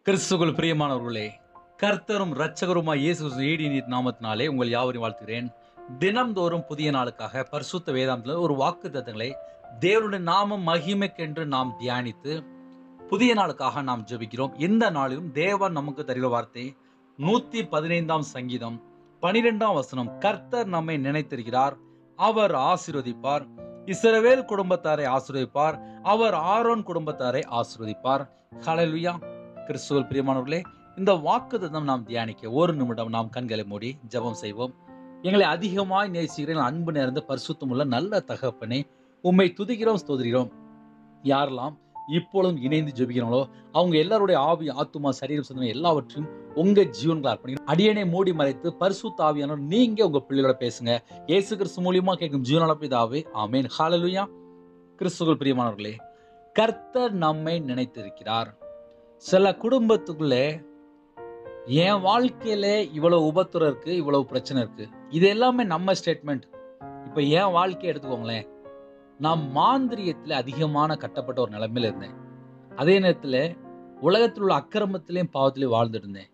கிறிஸ்துக்குள் பிரியமானவர்களே கர்த்தரும் இரட்சகருமாய் இயேசு கிறிஸ்து ஈடி நீர் நாமத்தினாலே உங்கள் யாவரையும் வாழ்த்துகிறேன் தினம்தோறும் புதிய நாளுக்காக பரிசுத்த வேதாந்தத்தில் ஒரு வாக்கு தத்தங்களை தேவனுடைய நாமம் மகிமைக்கென்று நாம் தியானித்து புதிய நாளுக்காக நாம் ஜெபிக்கிறோம் இந்த நாளிலும் தேவன் நமக்கு தருகிற வார்த்தை நூத்தி பதினைந்தாம் சங்கீதம் பனிரெண்டாம் வசனம் கர்த்தர் நம்மை நினைத்திருக்கிறார் அவர் ஆசீர்வதிப்பார் இஸ்ரவேல் குடும்பத்தாரை ஆசீர்வதிப்பார் அவர் ஆரோன் குடும்பத்தாரை ஆசீர்வதிப்பார் ஹalleluya கிறிஸ்துவல் பிரியமானவர்களே இந்த வாக்குத்தத்தம் நாம் தியானிக்க ஒரு நிமிடம் நாம் கண்களை மூடி ஜெபம் செய்வோம் எங்களை அதிகமாய் நேசிக்கிறேன் அன்பு நேர்ந்த பரிசுத்தமுள்ள நல்ல தகப்பனே உம்மை துதிக்கிறோம் ஸ்தோதிக்கிறோம் யாரெல்லாம் இப்பொழுதும் இணைந்து ஜெபிக்கிறாங்களோ அவங்க எல்லாருடைய ஆவி ஆத்துமா சரீரம் சிந்தனை எல்லாவற்றையும் உங்க ஜீவன்களை அர்ப்பணிக்கிறோம் அடியனை மூடி மறைத்து பரிசுத்த ஆவியானவர் நீங்க உங்க பிள்ளைகளோட பேசுங்க இயேசு கிறிஸ்து மூலியமா கேட்கும் ஜீவனால பிதாவே ஆமேன் ஹalleluya கிறிஸ்துவுக்குள் பிரியமானவர்களே கர்த்தர் நம்மை நினைத்திருக்கிறார் சில குடும்பத்துக்குள்ளே என் வாழ்க்கையில இவ்வளவு உபத்திரம் இருக்கு இவ்வளவு பிரச்சனை இருக்கு இது எல்லாமே நம்ம ஸ்டேட்மெண்ட் இப்ப என் வாழ்க்கையை எடுத்துக்கோங்களேன் நான் மாந்திரியத்துல அதிகமான கட்டப்பட்ட ஒரு நிலைமையில இருந்தேன் அதே நேரத்துல உலகத்தில் உள்ள அக்கிரமத்திலையும் பாவத்திலையும் வாழ்ந்துட்டு இருந்தேன்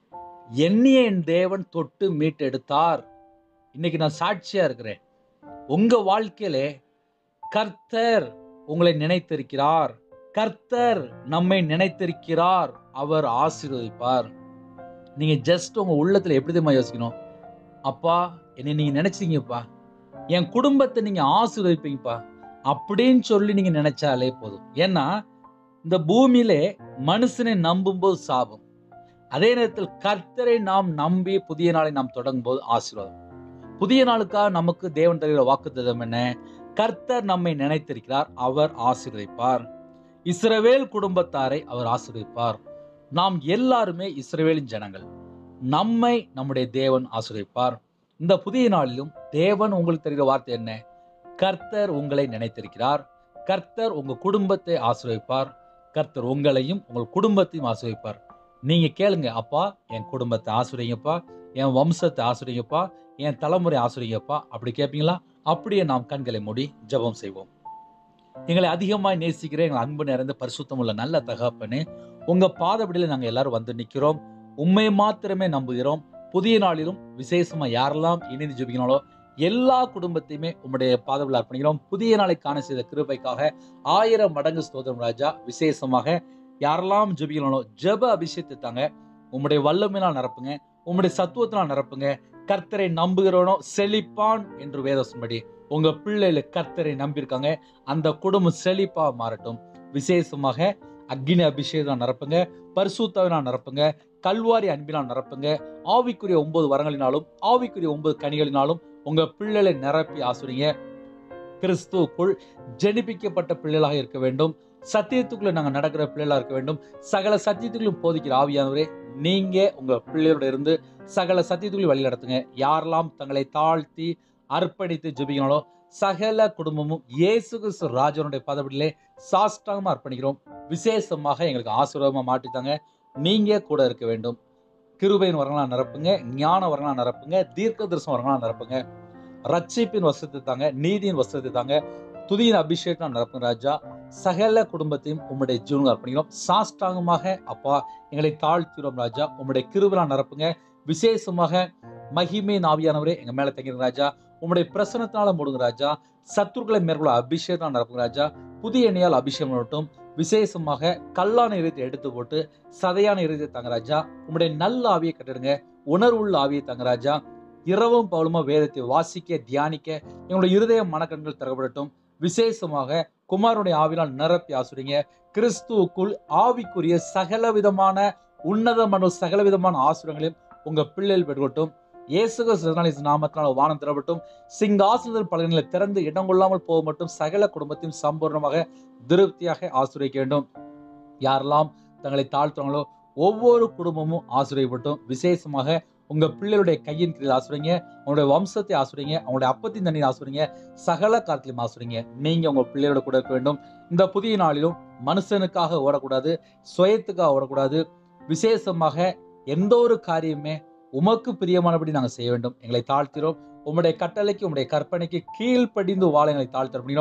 என்னைய என் தேவன் தொட்டு மீட்டெடுத்தார் இன்னைக்கு நான் சாட்சியா இருக்கிறேன் உங்க வாழ்க்கையில கர்த்தர் உங்களை நினைத்திருக்கிறார் கர்த்தர் நம்மை நினைத்திருக்கிறார் அவர் ஆசீர்வதிப்பார் நீங்க ஜஸ்ட் உங்க உள்ளத்துல எப்படி தெரியுமா யோசிக்கணும் அப்பா என்னை நீங்க நினைச்சீங்கப்பா என் குடும்பத்தை நீங்க ஆசீர்வதிப்பீங்கப்பா அப்படின்னு சொல்லி நீங்க நினைச்சாலே போதும் ஏன்னா இந்த பூமியிலே மனுஷனை நம்பும்போது சாபம் அதே நேரத்தில் கர்த்தரை நாம் நம்பி புதிய நாளை நாம் தொடங்கும் போது ஆசீர்வாதம் புதிய நாளுக்காக நமக்கு தேவன் தருகிற வாக்குத்தத்தம் என்ன கர்த்தர் நம்மை நினைத்திருக்கிறார் அவர் ஆசீர்வதிப்பார் இஸ்ரவேல் குடும்பத்தாரை அவர் ஆசீர்வதிப்பார் நாம் எல்லாருமே இஸ்ரவேலின் ஜனங்கள் நம்மை நம்முடைய தேவன் ஆசீர்வதிப்பார் இந்த புதிய நாளிலும் தேவன் உங்களுக்கு தருகிற வார்த்தை என்ன கர்த்தர் உங்களை நினைத்திருக்கிறார் கர்த்தர் உங்க குடும்பத்தை ஆசீர்வதிப்பார் கர்த்தர் உங்களையும் உங்கள் குடும்பத்தையும் ஆசீர்வதிப்பார் நீங்க கேளுங்க அப்பா என் குடும்பத்தை ஆசிரியப்பா என் வம்சத்தை ஆசிரியப்பா என் தலைமுறை ஆசிரியப்பா அப்படி கேட்பீங்களா அப்படியே நாம் கண்களை மூடி ஜெபம் செய்வோம் எங்களை அதிகமாய் நேசிக்கிற எங்கள் அன்பு நிறைந்த பரிசுத்தம் உள்ள நல்ல தகப்பனே உங்க பாதப்படியில நாங்க எல்லாரும் வந்து நிக்கிறோம் உண்மை மாத்திரமே நம்புகிறோம் புதிய நாளிலும் விசேஷமா யாரெல்லாம் இணைந்து ஜெபிக்கணாலோ எல்லா குடும்பத்தையுமே உம்முடைய பாதவில் அர்ப்பணிக்கிறோம் புதிய நாளை காண செய்த கிருபைக்காக ஆயிரம் மடங்கு ஸ்தோத்திரம் ராஜா விசேஷமாக யாரெல்லாம் ஜெபிக்கணாலோ ஜெப அபிஷேகத்தை தாங்க உம்முடைய வல்லமையினால் நிரப்புங்க உம்முடைய சத்துவத்தினால் நிரப்புங்க கர்த்தரை நம்புகிறவனோ செழிப்பான் என்று வேதசன்படி உங்க பிள்ளைகள் கர்த்தரை நம்பியிருக்காங்க அந்த குடும்பம் செழிப்பா மாறட்டும் விசேஷமாக அக்னி அபிஷேகம் நிரப்புங்க பரிசுத்தாவினால் நிரப்புங்க கல்வாரி அன்பினால் நிரப்புங்க ஆவிக்குரிய ஒன்பது வரங்களினாலும் ஆவிக்குரிய ஒன்பது கனிகளினாலும் உங்க பிள்ளைகளை நிரப்பி ஆசுறீங்க கிறிஸ்துவுக்குள் ஜெனிப்பிக்கப்பட்ட பிள்ளைகளாக இருக்க வேண்டும் சத்தியத்துக்குள்ள நாங்க நடக்கிற பிள்ளைகளா இருக்க வேண்டும் சகல சத்தியத்துக்குள்ளும் போதிக்கிற ஆவியானவரே நீங்க உங்க பிள்ளைகளோட இருந்து சகல சத்தியத்துக்குள்ளும் வழி நடத்துங்க யாரெல்லாம் தங்களை தாழ்த்தி அர்ப்பணித்து ஜெபிக்கணோ சகல குடும்பமும் இயேசு கிறிஸ்து ராஜனுடைய பதவியிலே சாஷ்டாங்கமா அர்ப்பணிக்கிறோம் விசேஷமாக எங்களுக்கு ஆசீர்வாதமா மாட்டித்தாங்க நீங்க கூட இருக்க வேண்டும் கிருபையின் வரங்களா நிரப்புங்க ஞான வரங்களா நிரப்புங்க தீர்க்க தரிசனம் வரங்களா நிரப்புங்க ரட்சிப்பின் வசத்தை தாங்க நீதியின் வசத்தை தாங்க துதியின் அபிஷேகம் நிரப்புங்க ராஜா சகல குடும்பத்தையும் உம்முடைய ஜீவனுக்கு அர்ப்பணிக்கிறோம் சாஷ்டாங்கமாக அப்பா எங்களை தாழ்த்திடும் ராஜா உம்முடைய கிருபலா நிரப்புங்க விசேஷமாக மகிமை நாவியானவரே எங்க மேல தங்கிருங்க ராஜா உம்முடைய பிரசனத்தினால மூடுங்க ராஜா சத்துருக்களை மேற்கொள்ள அபிஷேகம் நடப்புங்க ராஜா புதிய எண்ணெயால் அபிஷேகம் பண்ணட்டும் விசேஷமாக கல்லான இருதயத்தை எடுத்து போட்டு சதையான இருதயத்தை தங்க ராஜா உம்முடைய நல்ல ஆவியை கட்டிடுங்க உணர்வுள்ள ஆவியை தங்க ராஜா இரவும் பவுலுமா வேதத்தை வாசிக்க தியானிக்க எங்களுடைய இருதய மனக்கண்கள் திறக்கப்படட்டும் விசேஷமாக குமாரனுடைய ஆவினால் நிரப்பி ஆசுறீங்க கிறிஸ்துவுக்குள் ஆவிக்குரிய சகல விதமான உன்னதமான சகல விதமான ஆசுரங்களையும் உங்க பிள்ளைகள் பெற்றுக்கட்டும் இயேசு நாமத்தினால் வானம் திறப்பட்டும் சிங்காசனத்தில் பலன்களை திறந்து இடம் கொள்ளாமல் போக மட்டும் சகல குடும்பத்தையும் சம்பூர்ணமாக திருப்தியாக ஆசிரியக்க வேண்டும் யாரெல்லாம் தங்களை தாழ்த்துறாங்களோ ஒவ்வொரு குடும்பமும் ஆசிரியப்பட்டும் விசேஷமாக உங்க பிள்ளைகளுடைய கையின் கீழ் ஆசுறீங்க உங்களுடைய வம்சத்தை ஆசுறீங்க அவங்களுடைய அப்பத்தின் தண்ணீர் ஆசுறீங்க சகல காலத்திலும் ஆசுறீங்க நீங்க உங்க பிள்ளைகளோட கூட இருக்க வேண்டும் இந்த புதிய நாளிலும் மனுஷனுக்காக ஓடக்கூடாது சுயத்துக்காக ஓடக்கூடாது விசேஷமாக எந்த ஒரு காரியமே உமக்கு பிரியமானபடி நாங்கள் செய்ய வேண்டும் எங்களை தாழ்த்திரோம் உம்முடைய கட்டளைக்கு உம்முடைய கற்பனைக்கு கீழ்ப்படிந்து வாழ எங்களை தாழ்த்தப்படுகிறோம்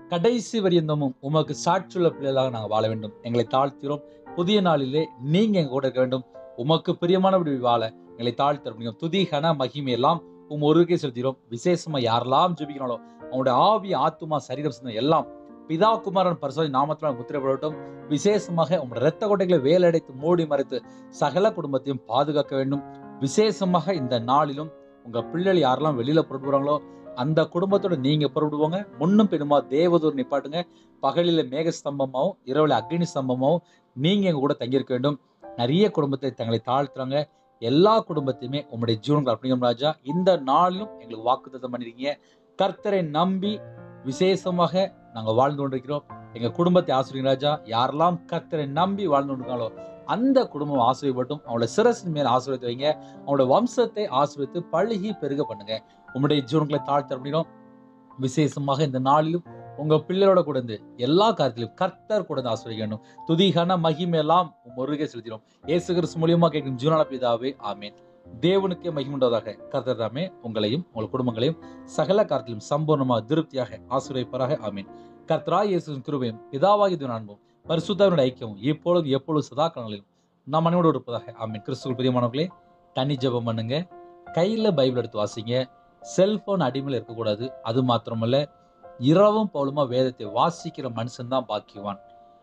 கடைசி வரியந்தமும் உமக்கு சாட்சியுள்ள பிள்ளைகளாக நாங்கள் வாழ வேண்டும் எங்களை தாழ்த்திரோம் புதிய நாளிலே நீங்க எங்க கூட இருக்க வேண்டும் உமக்கு பிரியமானபடி வாழ எங்களை தாழ்த்த முடியும் துதி கன மகிமை எல்லாம் உம் ஒருவருக்கே செலுத்திடும் விசேஷமா யாரெல்லாம் ஜெபிக்கிறாங்களோ அவங்களுடைய ஆவி ஆத்துமா சரீரம் சிந்தனை எல்லாம் பிதா குமாரன் பரிசோதி நாமத்தினால் முத்திரப்படட்டும் விசேஷமாக உங்களுடைய இரத்த கொட்டைகளை வேலடைத்து மூடி மறைத்து சகல குடும்பத்தையும் பாதுகாக்க வேண்டும் விசேஷமாக இந்த நாளிலும் உங்க பிள்ளைகள் யாரெல்லாம் வெளியில புறப்படுறாங்களோ அந்த குடும்பத்தோட நீங்க புறப்படுவாங்க முன்னும் பின்னுமா தேவதூர் நிப்பாட்டுங்க பகலில மேக ஸ்தம்பமாவும் இரவுல அக்னி ஸ்தம்பமாவும் நீங்க எங்க கூட தங்கியிருக்க வேண்டும் நிறைய குடும்பத்தை தங்களை தாழ்த்துறாங்க எல்லா குடும்பத்தையுமே உங்களுடைய ஜீவன்கள் அப்படிங்கிற ராஜா இந்த நாளிலும் எங்களுக்கு வாக்குத்தத்தம் பண்ணிருக்கீங்க கர்த்தரை நம்பி விசேஷமாக நாங்க வாழ்ந்து கொண்டிருக்கிறோம் எங்க குடும்பத்தை ஆசிரியர் ராஜா யாரெல்லாம் கர்த்தரை நம்பி வாழ்ந்து கொண்டிருக்காங்களோ அந்த குடும்பம் ஆசிரியப்பட்டும் அவங்களோட சிரசின் மேல் ஆசிரியத்து வைங்க அவங்களோட வம்சத்தை ஆசிரியத்து பழுகி பெருக பண்ணுங்க உங்களுடைய ஜீவன்களை தாழ்த்த முடியும் விசேஷமாக இந்த நாளிலும் உங்க பிள்ளையோட கூட இருந்து எல்லா காரியத்திலும் கர்த்தர் கூட இருந்து ஆசிரியக்க வேண்டும் துதிகன மகிமையெல்லாம் முருகே செலுத்திடும் இயேசு கிறிஸ்து மூலியமா கேட்கும் ஜீவனால பிதாவே ஆமேன் தேவனுக்கே மகிமுண்டதாக கர்த்தர் தாமே உங்களையும் உங்கள் குடும்பங்களையும் சகல காரியத்திலும் சம்பூர்ணமாக திருப்தியாக ஆசிரியப்பராக ஆமீன் கர்த்தரா இயேசுவின் கிருபையும் பிதாவாகி அன்பும் பரிசுத்தாவினுடைய ஐக்கியமும் இப்பொழுதும் எப்பொழுது சதா காலங்களிலும் நம் அனைவரோடு இருப்பதாக ஆமீன் கிறிஸ்துவ பிரியமானவர்களே தனி ஜெபம் பண்ணுங்க கையில பைபிள் எடுத்து வாசிங்க செல்போன் அடிமையில் இருக்கக்கூடாது அது மாத்திரமல்ல இரவும் பவுலுமா வேதத்தை வாசிக்கிற மனுஷன் தான் பாக்கியவான்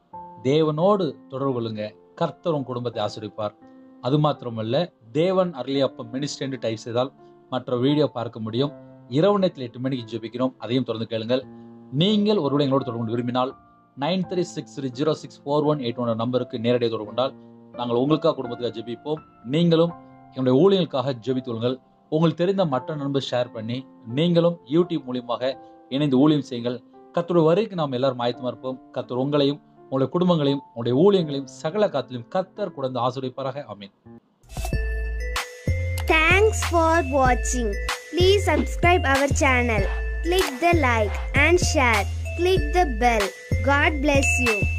தேவனோடு தொடர்பு கொள்ளுங்க கர்த்தர் உன் குடும்பத்தை ஆசிரிப்பார் அது மாத்திரமல்ல தேவன் அருளியப்பம் மினிஸ்டர் டைப் செய்தால் மற்ற வீடியோ பார்க்க முடியும் இரவு நேரத்தில் எட்டு மணிக்கு ஜெபிக்கிறோம் அதையும் தொடர்ந்து கேளுங்கள் நீங்கள் ஒருவேளை எங்களோடு தொடர்பு கொண்டு விரும்பினால் nine three six three zero six four one eight one நம்பருக்கு நேரடியாக தொடர்பு கொண்டால் நாங்கள் உங்களுக்காக குடும்பத்துக்காக ஜெபிப்போம் நீங்களும் எங்களுடைய ஊழியர்களுக்காக ஜெபித்து கொள்ளுங்கள் உங்களுக்கு தெரிந்த மற்ற நண்பர் ஷேர் பண்ணி நீங்களும் யூடியூப் மூலியமாக இணைந்து ஊழியம் செய்யுங்கள் கத்தோட வரைக்கும் நாம் எல்லாரும் ஆயத்தமா இருப்போம் கத்தர் உங்களையும் உங்களுடைய குடும்பங்களையும் உங்களுடைய ஊழியங்களையும் சகல காத்திலும் கத்தர் குடந்து ஆசிரியப்பாராக ஆமீன் Thanks for watching. Please subscribe our channel. Click the like and share. Click the bell. God bless you.